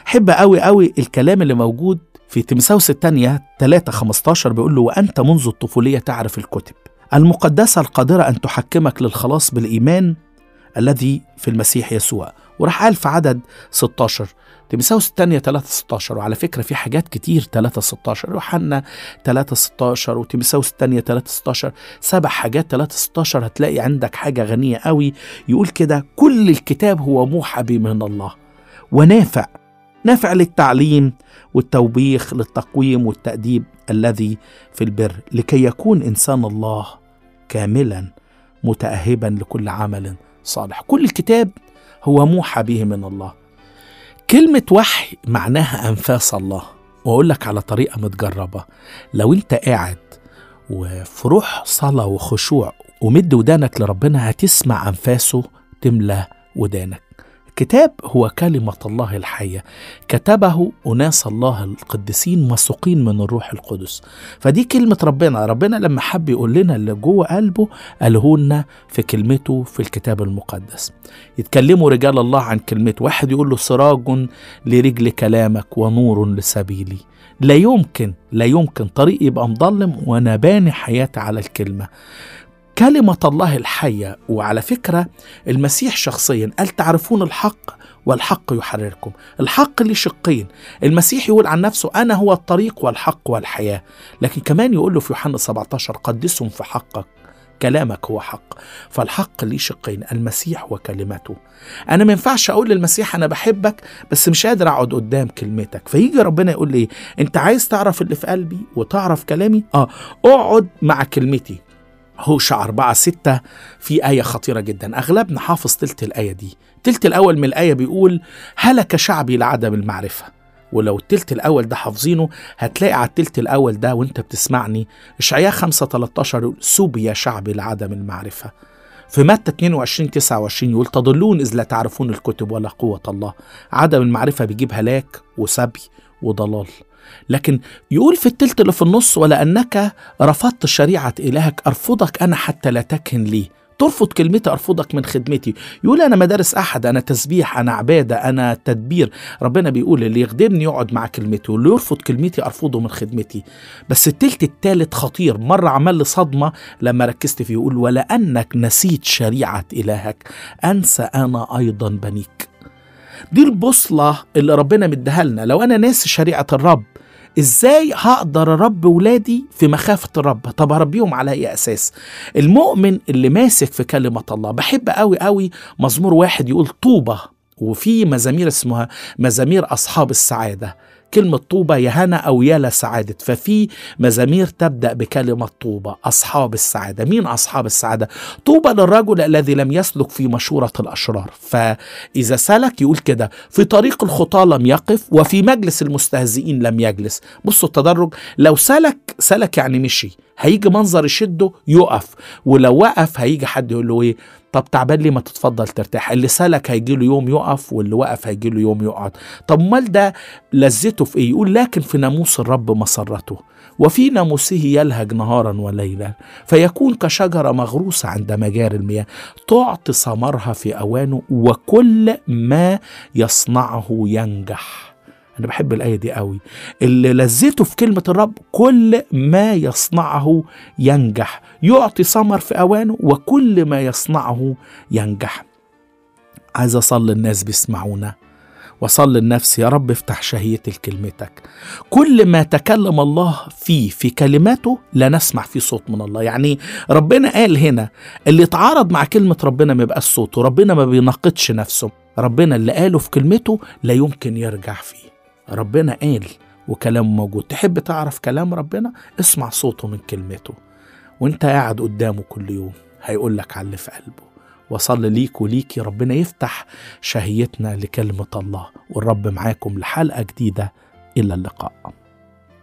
حب قوي قوي الكلام اللي موجود في تيمساوس الثانية 3 15 بيقول له وأنت منذ الطفولية تعرف الكتب المقدسة القادرة أن تحكمك للخلاص بالإيمان الذي في المسيح يسوع وراح قال في عدد 16 تيمساوس الثانية 3 16 وعلى فكرة في حاجات كتير 3 16 يوحنا 3 16 وتيمساوس الثانية 3 16 سبع حاجات 3 16 هتلاقي عندك حاجة غنية قوي يقول كده كل الكتاب هو موحى به من الله ونافع نافع للتعليم والتوبيخ للتقويم والتأديب الذي في البر لكي يكون إنسان الله كاملا متأهبا لكل عمل صالح كل الكتاب هو موحى به من الله كلمة وحي معناها أنفاس الله وأقول لك على طريقة متجربة لو أنت قاعد وفي روح صلاة وخشوع ومد ودانك لربنا هتسمع أنفاسه تملى ودانك الكتاب هو كلمة الله الحية كتبه أناس الله القديسين مسوقين من الروح القدس فدي كلمة ربنا ربنا لما حب يقول لنا اللي جوه قلبه قاله لنا في كلمته في الكتاب المقدس يتكلموا رجال الله عن كلمته واحد يقول له سراج لرجل كلامك ونور لسبيلي لا يمكن لا يمكن طريق يبقى مظلم وانا باني حياتي على الكلمه كلمة الله الحية وعلى فكرة المسيح شخصيا قال تعرفون الحق والحق يحرركم الحق ليه شقين المسيح يقول عن نفسه أنا هو الطريق والحق والحياة لكن كمان يقول له في يوحنا 17 قدسهم في حقك كلامك هو حق فالحق ليه شقين المسيح وكلمته انا ما ينفعش اقول للمسيح انا بحبك بس مش قادر اقعد قدام كلمتك فيجي ربنا يقول لي انت عايز تعرف اللي في قلبي وتعرف كلامي اه اقعد مع كلمتي هوشع أربعة ستة في آية خطيرة جدا أغلبنا حافظ تلت الآية دي تلت الأول من الآية بيقول هلك شعبي لعدم المعرفة ولو التلت الأول ده حافظينه هتلاقي على التلت الأول ده وانت بتسمعني إشعياء 5 13 يقول سبي شعبي لعدم المعرفة في متى 22 29 يقول تضلون إذ لا تعرفون الكتب ولا قوة الله عدم المعرفة بيجيب هلاك وسبي وضلال لكن يقول في التلت اللي في النص ولأنك رفضت شريعة إلهك أرفضك أنا حتى لا تكهن لي ترفض كلمتي أرفضك من خدمتي يقول أنا مدارس أحد أنا تسبيح أنا عبادة أنا تدبير ربنا بيقول اللي يخدمني يقعد مع كلمتي واللي يرفض كلمتي أرفضه من خدمتي بس التلت التالت خطير مرة عمل لي صدمة لما ركزت فيه يقول ولأنك نسيت شريعة إلهك أنسى أنا أيضا بنيك دي البوصلة اللي ربنا مديها لنا لو أنا ناسي شريعة الرب ازاي هقدر اربي ولادي في مخافه الرب طب اربيهم على اي اساس المؤمن اللي ماسك في كلمه الله بحب قوي قوي مزمور واحد يقول طوبه وفي مزامير اسمها مزامير اصحاب السعاده كلمة طوبة يا هنا أو يا لسعادة ففي مزامير تبدأ بكلمة طوبة أصحاب السعادة مين أصحاب السعادة طوبى للرجل الذي لم يسلك في مشورة الأشرار فإذا سلك يقول كده في طريق الخطاة لم يقف وفي مجلس المستهزئين لم يجلس بصوا التدرج لو سلك سلك يعني مشي هيجي منظر يشده يقف ولو وقف هيجي حد يقول له ايه طب تعبان ليه ما تتفضل ترتاح اللي سلك هيجي له يوم يقف واللي وقف هيجي له يوم يقعد طب امال ده لذته في ايه يقول لكن في ناموس الرب مسرته وفي ناموسه يلهج نهارا وليلا فيكون كشجرة مغروسة عند مجاري المياه تعطي ثمرها في أوانه وكل ما يصنعه ينجح أنا بحب الآية دي قوي اللي لذته في كلمة الرب كل ما يصنعه ينجح يعطي ثمر في أوانه وكل ما يصنعه ينجح عايز أصلي الناس بيسمعونا وصل لنفسي يا رب افتح شهيتي لكلمتك كل ما تكلم الله فيه في كلماته لا نسمع فيه صوت من الله يعني ربنا قال هنا اللي يتعارض مع كلمة ربنا ما يبقاش صوته ربنا ما بيناقضش نفسه ربنا اللي قاله في كلمته لا يمكن يرجع فيه ربنا قال وكلامه موجود تحب تعرف كلام ربنا اسمع صوته من كلمته وانت قاعد قدامه كل يوم هيقول لك على اللي في قلبه وصل ليك وليكي ربنا يفتح شهيتنا لكلمة الله والرب معاكم لحلقة جديدة إلى اللقاء